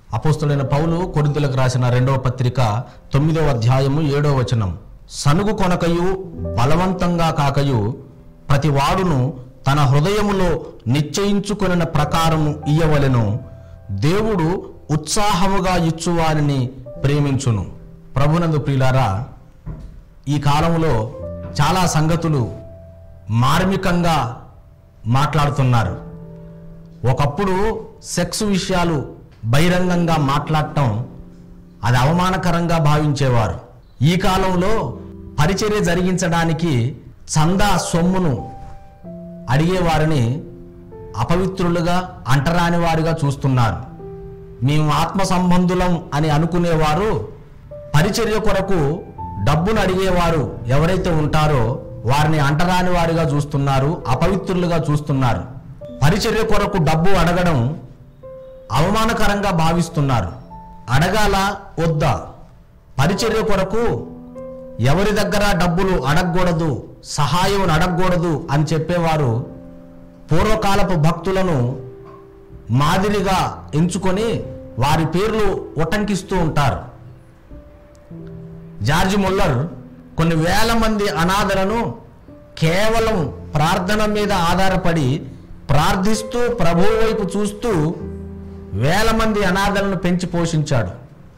అపోస్తులైన పౌలు కొరింథీయులకు రాసిన రెండవ పత్రిక తొమ్మిదవ అధ్యాయము ఏడవ వచనం సనుగు కొనకయు బలవంతంగా కాకయు ప్రతి వాడును తన హృదయములో నిశ్చయించుకొనిన ప్రకారము ఇయ్యవలెను దేవుడు ఉత్సాహముగా ఇచ్చువారిని ప్రేమించును ప్రభునందు ప్రియులారా ఈ కాలంలో చాలా సంగతులు మార్మికంగా మాట్లాడుతున్నారు ఒకప్పుడు సెక్స్ విషయాలు బహిరంగంగా మాట్లాడటం అది అవమానకరంగా భావించేవారు ఈ కాలంలో పరిచర్య జరిగించడానికి చందా సొమ్మును అడిగేవారిని అపవిత్రులుగా అంటరాని వారిగా చూస్తున్నారు మేము ఆత్మ సంబంధులం అని అనుకునేవారు పరిచర్య కొరకు డబ్బును అడిగేవారు ఎవరైతే ఉంటారో వారిని అంటరాని వారిగా చూస్తున్నారు అపవిత్రులుగా చూస్తున్నారు పరిచర్య కొరకు డబ్బు అడగడం అవమానకరంగా భావిస్తున్నారు అడగాల వద్దా పరిచర్య కొరకు ఎవరి దగ్గర డబ్బులు అడగకూడదు సహాయం అడగకూడదు అని చెప్పేవారు పూర్వకాలపు భక్తులను మాదిరిగా ఎంచుకొని వారి పేర్లు ఉటంకిస్తూ ఉంటారు జార్జ్ ముల్లర్ కొన్ని వేల మంది అనాథలను కేవలం ప్రార్థన మీద ఆధారపడి ప్రార్థిస్తూ ప్రభువు వైపు చూస్తూ వేల మంది అనాథలను పెంచి పోషించాడు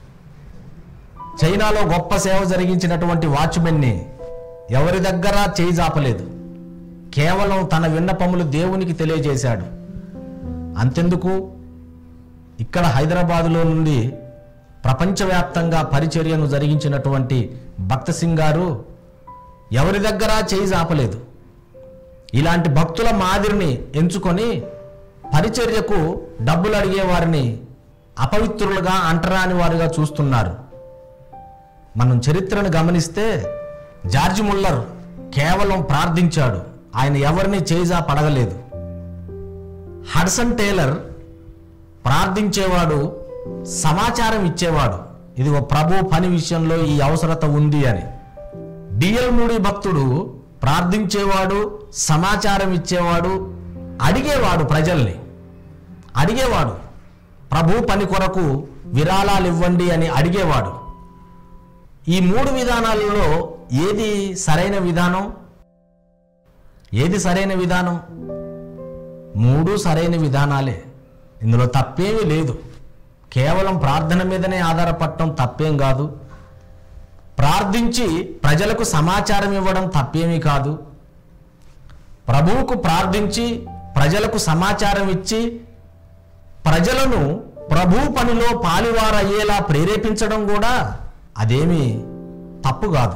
చైనాలో గొప్ప సేవ జరిగించినటువంటి వాచ్మెన్ని ఎవరి దగ్గర చేయి జాపలేదు కేవలం తన విన్నపములు దేవునికి తెలియజేశాడు అంతెందుకు ఇక్కడ హైదరాబాదులో నుండి ప్రపంచవ్యాప్తంగా పరిచర్యను జరిగించినటువంటి భక్త సింగ్ గారు ఎవరి దగ్గర చేయి జాపలేదు ఇలాంటి భక్తుల మాదిరిని ఎంచుకొని పరిచర్యకు డబ్బులు అడిగే వారిని అపవిత్రులుగా అంటరాని వారుగా చూస్తున్నారు మనం చరిత్రను గమనిస్తే జార్జ్ ముల్లర్ కేవలం ప్రార్థించాడు ఆయన ఎవరిని చేజా పడగలేదు హడ్సన్ టేలర్ ప్రార్థించేవాడు సమాచారం ఇచ్చేవాడు ఇది ఒక ప్రభు పని విషయంలో ఈ అవసరత ఉంది అని డిఎల్ మూడి భక్తుడు ప్రార్థించేవాడు సమాచారం ఇచ్చేవాడు అడిగేవాడు ప్రజల్ని అడిగేవాడు ప్రభు పని కొరకు విరాళాలు ఇవ్వండి అని అడిగేవాడు ఈ మూడు విధానాలలో ఏది సరైన విధానం ఏది సరైన విధానం మూడు సరైన విధానాలే ఇందులో తప్పేమీ లేదు కేవలం ప్రార్థన మీదనే ఆధారపడటం తప్పేం కాదు ప్రార్థించి ప్రజలకు సమాచారం ఇవ్వడం తప్పేమీ కాదు ప్రభువుకు ప్రార్థించి ప్రజలకు సమాచారం ఇచ్చి ప్రజలను ప్రభు పనిలో పాలివారయ్యేలా ప్రేరేపించడం కూడా అదేమీ తప్పు కాదు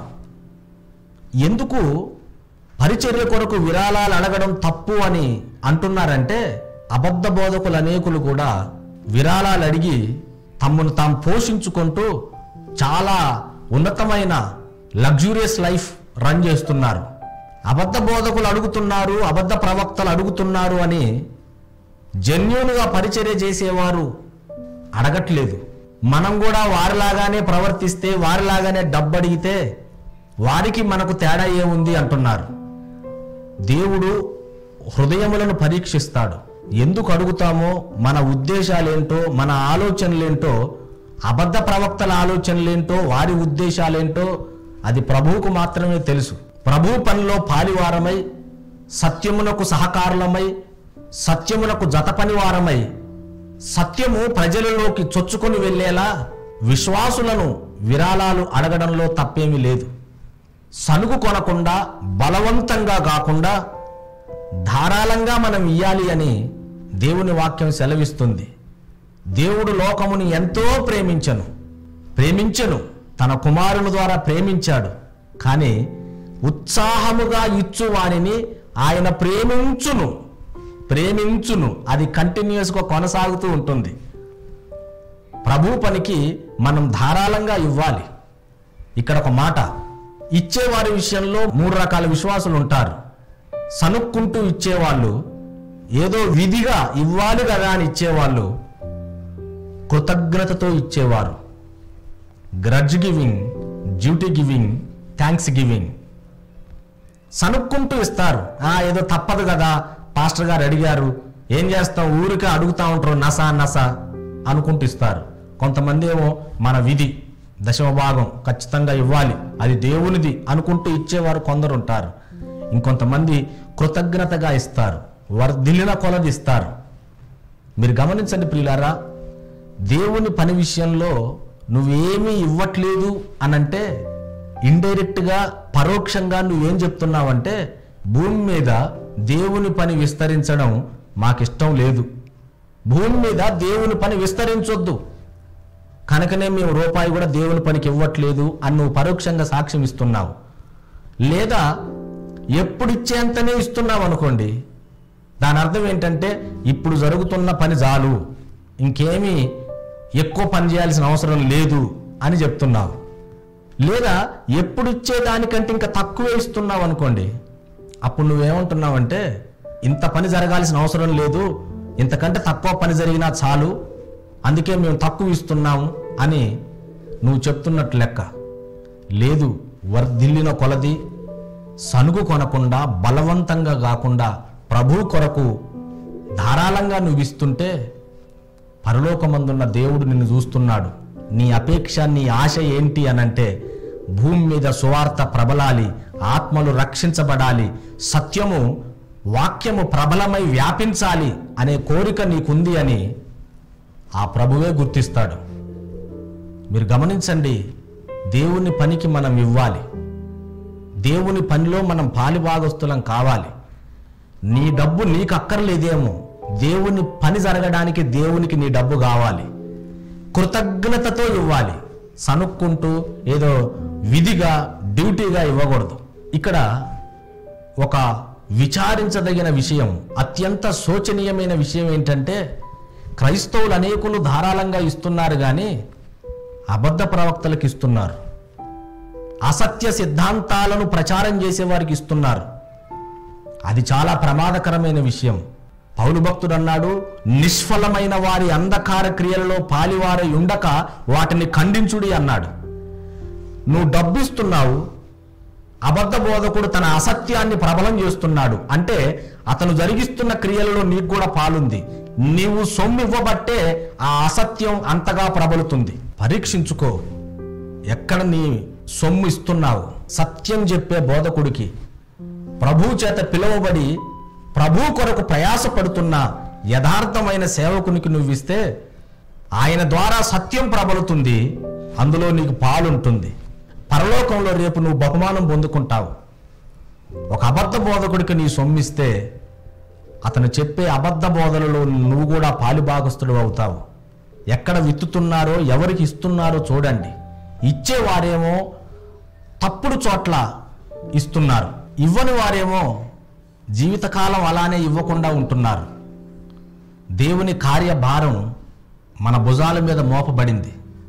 ఎందుకు పరిచర్య కొరకు విరాళాలు అడగడం తప్పు అని అంటున్నారంటే అబద్ధ బోధకులు అనేకులు కూడా విరాళాలు అడిగి తమను తాము పోషించుకుంటూ చాలా ఉన్నతమైన లగ్జూరియస్ లైఫ్ రన్ చేస్తున్నారు అబద్ధ బోధకులు అడుగుతున్నారు అబద్ధ ప్రవక్తలు అడుగుతున్నారు అని జెన్యున్గా పరిచర్య చేసేవారు అడగట్లేదు మనం కూడా వారిలాగానే ప్రవర్తిస్తే వారిలాగానే డబ్బు అడిగితే వారికి మనకు తేడా ఏముంది అంటున్నారు దేవుడు హృదయములను పరీక్షిస్తాడు ఎందుకు అడుగుతామో మన ఉద్దేశాలేంటో మన ఆలోచనలేంటో అబద్ధ ప్రవక్తల ఆలోచనలేంటో వారి ఉద్దేశాలేంటో అది ప్రభువుకు మాత్రమే తెలుసు ప్రభు పనిలో పాలివారమై సత్యమునకు సహకారులమై సత్యమునకు జతపనివారమై సత్యము ప్రజలలోకి చొచ్చుకొని వెళ్ళేలా విశ్వాసులను విరాళాలు అడగడంలో తప్పేమీ లేదు సనుగు కొనకుండా బలవంతంగా కాకుండా ధారాళంగా మనం ఇయ్యాలి అని దేవుని వాక్యం సెలవిస్తుంది దేవుడు లోకముని ఎంతో ప్రేమించను ప్రేమించను తన కుమారుని ద్వారా ప్రేమించాడు కానీ ఉత్సాహముగా ఇచ్చు వానిని ఆయన ప్రేమించును ప్రేమించును అది కంటిన్యూస్గా కొనసాగుతూ ఉంటుంది ప్రభు పనికి మనం ధారాళంగా ఇవ్వాలి ఇక్కడ ఒక మాట ఇచ్చేవారి విషయంలో మూడు రకాల విశ్వాసులు ఉంటారు సనుక్కుంటూ ఇచ్చేవాళ్ళు ఏదో విధిగా ఇవ్వాలి కదా అని ఇచ్చేవాళ్ళు కృతజ్ఞతతో ఇచ్చేవారు grudge giving duty giving thanks giving సనుక్కుంటూ ఇస్తారు ఆ ఏదో తప్పదు కదా పాస్టర్ గారు అడిగారు ఏం చేస్తాం ఊరికే అడుగుతా ఉంటారు నస నస అనుకుంటూ ఇస్తారు కొంతమంది ఏమో మన విధి దశమ భాగం ఖచ్చితంగా ఇవ్వాలి అది దేవునిది అనుకుంటూ ఇచ్చేవారు కొందరు ఉంటారు ఇంకొంతమంది కృతజ్ఞతగా ఇస్తారు వర్ధిల్లిన కొలది ఇస్తారు మీరు గమనించండి ప్రియులారా దేవుని పని విషయంలో నువ్వేమీ ఇవ్వట్లేదు అనంటే ఇండైరెక్ట్గా పరోక్షంగా నువ్వేం చెప్తున్నావంటే భూమి మీద దేవుని పని విస్తరించడం మాకిష్టం లేదు భూమి మీద దేవుని పని విస్తరించొద్దు కనుకనే మేము రూపాయి కూడా దేవుని పనికి ఇవ్వట్లేదు అని నువ్వు పరోక్షంగా సాక్ష్యం ఇస్తున్నావు లేదా ఎప్పుడు ఇచ్చేంతనే ఇస్తున్నావు అనుకోండి దాని అర్థం ఏంటంటే ఇప్పుడు జరుగుతున్న పని చాలు ఇంకేమీ ఎక్కువ పని చేయాల్సిన అవసరం లేదు అని చెప్తున్నావు లేదా ఎప్పుడు ఇచ్చేదానికంటే ఇంకా తక్కువే ఇస్తున్నావు అనుకోండి అప్పుడు నువ్వేమంటున్నావంటే ఇంత పని జరగాల్సిన అవసరం లేదు ఇంతకంటే తక్కువ పని జరిగినా చాలు అందుకే మేము తక్కువ ఇస్తున్నాము అని నువ్వు చెప్తున్నట్టు లెక్క లేదు వర్ధిల్లిన కొలది సనుగు కొనకుండా బలవంతంగా కాకుండా ప్రభు కొరకు ధారాళంగా నువ్వు ఇస్తుంటే పరలోకమందున్న దేవుడు నిన్ను చూస్తున్నాడు నీ అపేక్ష నీ ఆశ ఏంటి అనంటే భూమి మీద సువార్త ప్రబలాలి ఆత్మలు రక్షించబడాలి సత్యము వాక్యము ప్రబలమై వ్యాపించాలి అనే కోరిక నీకుంది అని ఆ ప్రభువే గుర్తిస్తాడు మీరు గమనించండి దేవుని పనికి మనం ఇవ్వాలి దేవుని పనిలో మనం పాలిభాగస్తులం కావాలి నీ డబ్బు నీకు అక్కర్లేదేమో దేవుని పని జరగడానికి దేవునికి నీ డబ్బు కావాలి కృతజ్ఞతతో ఇవ్వాలి సనుక్కుంటూ ఏదో విధిగా డ్యూటీగా ఇవ్వకూడదు ఇక్కడ ఒక విచారించదగిన విషయం అత్యంత శోచనీయమైన విషయం ఏంటంటే క్రైస్తవులు అనేకులు ధారాళంగా ఇస్తున్నారు కానీ అబద్ధ ప్రవక్తలకు ఇస్తున్నారు అసత్య సిద్ధాంతాలను ప్రచారం చేసేవారికి ఇస్తున్నారు అది చాలా ప్రమాదకరమైన విషయం పౌలు భక్తుడు అన్నాడు నిష్ఫలమైన వారి అంధకార క్రియలలో పాలివారై ఉండక వాటిని ఖండించుడి అన్నాడు నువ్వు డబ్బిస్తున్నావు అబద్ధ బోధకుడు తన అసత్యాన్ని ప్రబలం చేస్తున్నాడు అంటే అతను జరిగిస్తున్న క్రియలలో నీకు కూడా పాలుంది నీవు సొమ్ము ఇవ్వబట్టే ఆ అసత్యం అంతగా ప్రబలుతుంది పరీక్షించుకో ఎక్కడ నీ సొమ్ము ఇస్తున్నావు సత్యం చెప్పే బోధకుడికి ప్రభు చేత పిలువబడి ప్రభు కొరకు ప్రయాసపడుతున్న యథార్థమైన సేవకునికి నువ్వు ఇస్తే ఆయన ద్వారా సత్యం ప్రబలుతుంది అందులో నీకు పాలుంటుంది పరలోకంలో రేపు నువ్వు బహుమానం పొందుకుంటావు ఒక అబద్ధ బోధకుడికి నీ సొమ్మిస్తే అతను చెప్పే అబద్ధ బోధనలో నువ్వు కూడా పాలుభాగస్తుడు అవుతావు ఎక్కడ విత్తుతున్నారో ఎవరికి ఇస్తున్నారో చూడండి ఇచ్చేవారేమో తప్పుడు చోట్ల ఇస్తున్నారు ఇవ్వని వారేమో జీవితకాలం అలానే ఇవ్వకుండా ఉంటున్నారు దేవుని కార్యభారం మన భుజాల మీద మోపబడింది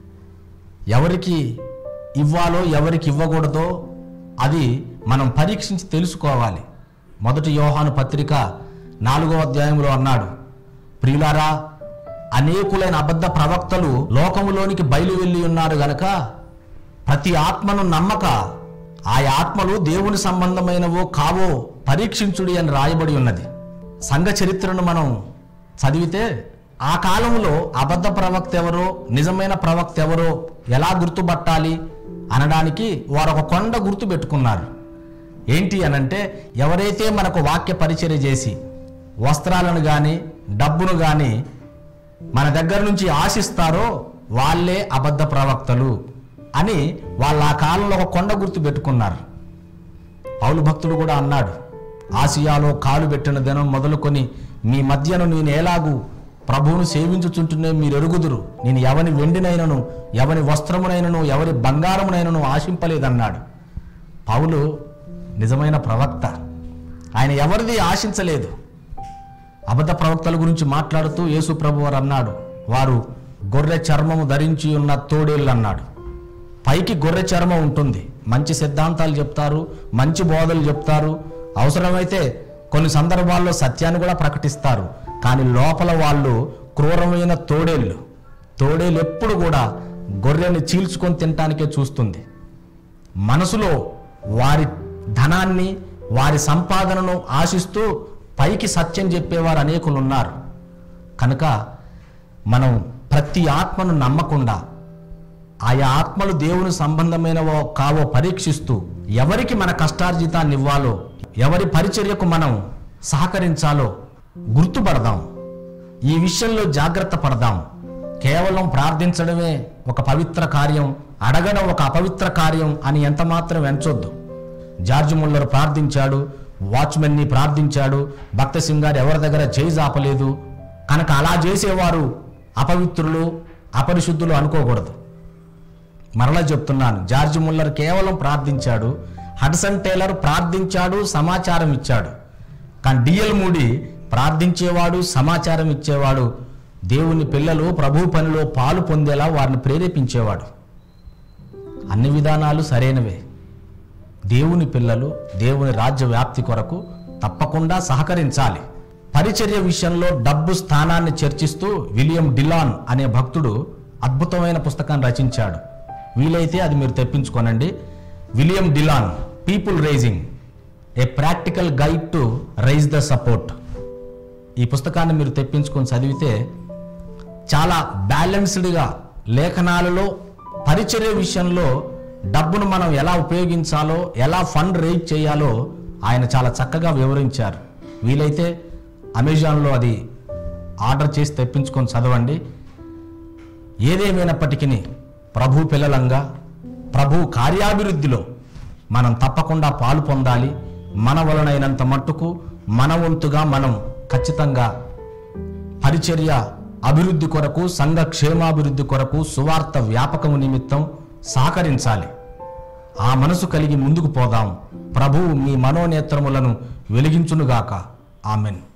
ఎవరికి ఇవ్వాలో ఎవరికి ఇవ్వకూడదో అది మనం పరీక్షించి తెలుసుకోవాలి మొదటి యోహాను పత్రిక నాలుగో అధ్యాయంలో అన్నాడు ప్రియులారా అనేకులైన అబద్ధ ప్రవక్తలు లోకములోనికి బయలు వెళ్ళి ఉన్నారు గనక ప్రతి ఆత్మను నమ్మక ఆ ఆత్మలు దేవుని సంబంధమైనవో కావో పరీక్షించుడి అని రాయబడి ఉన్నది సంఘ చరిత్రను మనం చదివితే ఆ కాలంలో అబద్ధ ప్రవక్త ఎవరో నిజమైన ప్రవక్త ఎవరో ఎలా గుర్తుపట్టాలి అనడానికి వారు ఒక కొండ గుర్తు పెట్టుకున్నారు ఏంటి అనంటే ఎవరైతే మనకు వాక్య పరిచర్య చేసి వస్త్రాలను కానీ డబ్బును కానీ మన దగ్గర నుంచి ఆశిస్తారో వాళ్ళే అబద్ధ ప్రవక్తలు అని వాళ్ళ ఆ కాలంలో ఒక కొండ గుర్తు పెట్టుకున్నారు పౌలు భక్తుడు కూడా అన్నాడు ఆసియాలో కాలు పెట్టిన దినం మొదలుకొని మీ మధ్యను నేను ఎలాగూ ప్రభువును సేవించుచుంటూనే మీరు ఎరుగుదురు నేను ఎవని వెండినైనను ఎవని వస్త్రమునైనను ఎవరి బంగారమునైనను ఆశింపలేదన్నాడు పౌలు నిజమైన ప్రవక్త ఆయన ఎవరిది ఆశించలేదు అబద్ధ ప్రవక్తల గురించి మాట్లాడుతూ యేసు ప్రభు వారు అన్నాడు వారు గొర్రె చర్మము ధరించి ఉన్న తోడేళ్ళు అన్నాడు పైకి గొర్రె చర్మం ఉంటుంది మంచి సిద్ధాంతాలు చెప్తారు మంచి బోధలు చెప్తారు అవసరమైతే కొన్ని సందర్భాల్లో సత్యాన్ని కూడా ప్రకటిస్తారు కానీ లోపల వాళ్ళు క్రూరమైన తోడేళ్ళు తోడేళ్ళు ఎప్పుడు కూడా గొర్రెని చీల్చుకొని తినటానికే చూస్తుంది మనసులో వారి ధనాన్ని వారి సంపాదనను ఆశిస్తూ పైకి సత్యం చెప్పేవారు అనేకులు ఉన్నారు కనుక మనం ప్రతి ఆత్మను నమ్మకుండా ఆయా ఆత్మలు దేవుని సంబంధమైనవో కావో పరీక్షిస్తూ ఎవరికి మన కష్టార్జితాన్ని ఇవ్వాలో ఎవరి పరిచర్యకు మనం సహకరించాలో గుర్తుపడదాం ఈ విషయంలో జాగ్రత్త పడదాం కేవలం ప్రార్థించడమే ఒక పవిత్ర కార్యం అడగడం ఒక అపవిత్ర కార్యం అని ఎంత మాత్రం ఎంచొద్దు జార్జ్ ముల్లర్ ప్రార్థించాడు వాచ్మెన్ని ప్రార్థించాడు భక్త సింగ్ గారు ఎవరి దగ్గర చేయి జాపలేదు కనుక అలా చేసేవారు అపవిత్రులు అపరిశుద్ధులు అనుకోకూడదు మరలా చెప్తున్నాను జార్జ్ ముల్లర్ కేవలం ప్రార్థించాడు హడ్సన్ టేలర్ ప్రార్థించాడు సమాచారం ఇచ్చాడు కానీ డిఎల్ మూడి ప్రార్థించేవాడు సమాచారం ఇచ్చేవాడు దేవుని పిల్లలు ప్రభు పనిలో పాలు పొందేలా వారిని ప్రేరేపించేవాడు అన్ని విధానాలు సరైనవే దేవుని పిల్లలు దేవుని రాజ్య వ్యాప్తి కొరకు తప్పకుండా సహకరించాలి పరిచర్య విషయంలో డబ్బు స్థానాన్ని చర్చిస్తూ విలియం డిలాన్ అనే భక్తుడు అద్భుతమైన పుస్తకాన్ని రచించాడు వీలైతే అది మీరు తెప్పించుకోనండి William Dillon people raising a practical guide to raise the support ఈ పుస్తకాన్ని మీరు తెప్పించుకొని చదివితే చాలా బ్యాలెన్స్డ్గా లేఖనాలలో పరిచర్య విషయంలో డబ్బును మనం ఎలా ఉపయోగించాలో ఎలా ఫండ్ రేజ్ చేయాలో ఆయన చాలా చక్కగా వివరించారు వీలైతే అమెజాన్లో అది ఆర్డర్ చేసి తెప్పించుకొని చదవండి ఏదేమైనప్పటికీ ప్రభు పిల్లలంగా ప్రభు కార్యాభివృద్ధిలో మనం తప్పకుండా పాలు పొందాలి మన వలనైనంత మట్టుకు మన వంతుగా మనం ఖచ్చితంగా పరిచర్య అభివృద్ధి కొరకు సంఘ క్షేమాభివృద్ధి కొరకు సువార్త వ్యాపకము నిమిత్తం సహకరించాలి ఆ మనసు కలిగి ముందుకు పోదాం ప్రభువు మీ మనోనేత్రములను వెలిగించునుగాక ఆమెన్